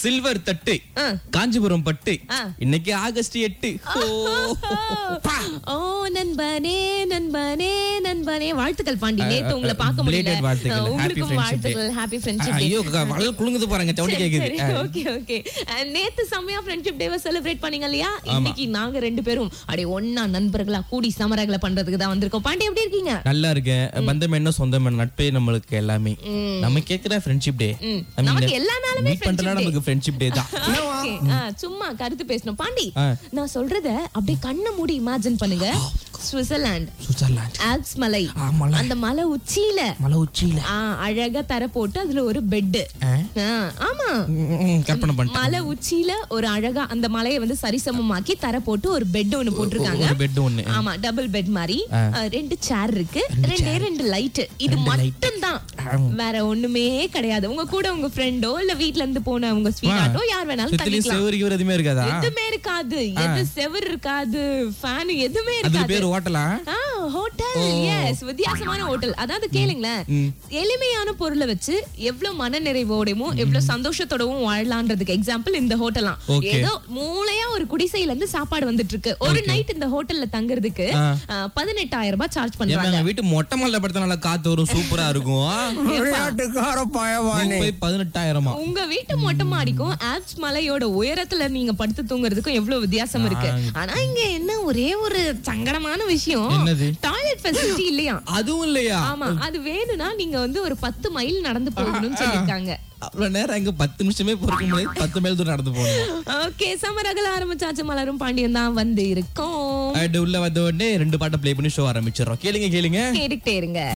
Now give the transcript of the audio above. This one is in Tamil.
சில்வர் தட்டு ஆ. காஞ்சிபுரம் பட்டு ஆ. இன்னைக்கு ஆகஸ்ட் எட்டு ஓ. ஓ நண்பனே நண்பனே நண்பனே வாழ்த்துக்கள் பாண்டி நேத்து உங்களை பார்க்க முடியல Belated வாழ்த்துக்கள். அஹ், Happy உங்களுக்கும் friendship day. வாழ்த்துக்கள் ஹாப்பி ஃப்ரெண்ட்ஷிப் டே ஐயோ க- வளல் குலுங்குது பாருங்க சவுண்ட் கேக்குது ஆ. ஓகே ஓகே நேத்து செம்மையா ஃப்ரெண்ட்ஷிப் டேவை செலிப்ரேட் பண்ணீங்க இல்லையா இன்னைக்கு நாங்க ரெண்டு பேரும் அப்படியே ஒண்ணா நண்பர்களா கூடி சமரகளை பண்றதுக்கு தான் வந்திருக்கோம் பாண்டி எப்படி இருக்கீங்க நல்லா இருக்கேன் பந்தம் என்ன சொந்தம் என்ன நட்பே நம்மளுக்கு எல்லாமே நம்ம கேக்குற ஃப்ரெண்ட்ஷிப் டே ம். நமக்கு எல்லா நாளுமே மீட் பண்றதுனா friendship day. நமக்கு ஃப்ரெண்ட்ஷிப் டே தான் Okay. ஆ, சும்மா கருத்து பேசணும் பாண்டி ஆ. நான் சொல்றத அப்படியே கண்ணை மூடி இமேஜின் பண்ணுங்க சுவிட்சர்லாந்து சுவிட்சர்லாந்து ஆல்ப்ஸ் மலை ஆ, மலை. அந்த மலை உச்சியில மலை உச்சியில ஆ, அழகா தர போட்டு அதுல ஒரு பெட் ஆ? ஆமா ம், ம், கற்பனை பண்ணிட்டேன் மலை உச்சியில ஒரு அழகா அந்த மலையை வந்து சரிசமமாக்கி தர போட்டு ஒரு பெட் ஒண்ணு போட்டிருக்காங்க ஒரு பெட் ஒண்ணு ஆமா டபுள் பெட் மாதிரி ஆ, ரெண்டு சேர் இருக்கு ரெண்டே ரெண்டு லைட் இது மட்டும் தான் வேற ஒண்ணுமே கிடையாது உங்க கூட உங்க ஃப்ரெண்டோ இல்ல வீட்ல இருந்து போன உங்க ஸ்வீட்டாட்டோ யார் வேணாலும் சுத்திலையும் தங்கிக்கலாம் செவரு கிவர் எதுவுமே இருக்காதா எதுவுமே இருக்காது எது செவர் இருக்காது ஃபேன் எதுவுமே அதுக்கு இருக்காது பேர் ஹோட்டலா ஆ ஹோட்டல் எஸ் வித்தியாசமான ஹோட்டல் அதாவது கேளுங்களேன் எளிமையான பொருளை வச்சு எவ்வளவு மன நிறைவோடவும் எவ்வளவு சந்தோஷத்தோடவும் வாழலான்றதுக்கு எக்ஸாம்பிள் இந்த ஹோட்டலாம் Okay. ஏதோ மூளையா ஒரு குடிசையில இருந்து சாப்பாடு வந்துட்டு இருக்கு ஒரு நைட் இந்த ஹோட்டல்ல தங்குறதுக்கு ஆ. பதினெட்டாயிரம் ரூபாய் சார்ஜ் ஏன் பண்றாங்க எங்க வீட்டு மொட்டை மல்ல படுத்தா நல்லா காத்து வரும் சூப்பரா இருக்கும் விளையாட்டுக்கார பயவானே போய் பதினெட்டாயிரமா உங்க வீட்டு மொட்டை மாடிக்கும் ஆல்ப்ஸ் மலையோட உயரத்துல நீங்க படுத்து தூங்குறதுக்கும் எவ்வளவு வித்தியாசம் இருக்கு ஆனா இங்க என்ன ஒரே ஒரு சங்கடமான விஷயம் என்னது? டாய்லெட் ஃபெசிலிட்டி இல்லையா அதுவும் இல்லையா ஆமா அது வேணும்னா நீங்க வந்து ஒரு பத்து மைல் நடந்து போகணும்னு சொல்லிருக்காங்க அவ்வளவு நேரம் இங்க பத்து நிமிஷமே பொறுக்க முடியாது பத்து மைல் தூரம் நடந்து போகணும் ஓகே சமரகல ஆரம்பிச்சாச்சு மலரும் பாண்டியன் தான் வந்து இருக்கோம் அடு உள்ள வந்த உடனே ரெண்டு பாட்டை ப்ளே பண்ணி ஷோ ஆரம்பிச்சிடறோம் கேளுங்க கேளுங்க கேட்டுக்கிட்டே இருங்க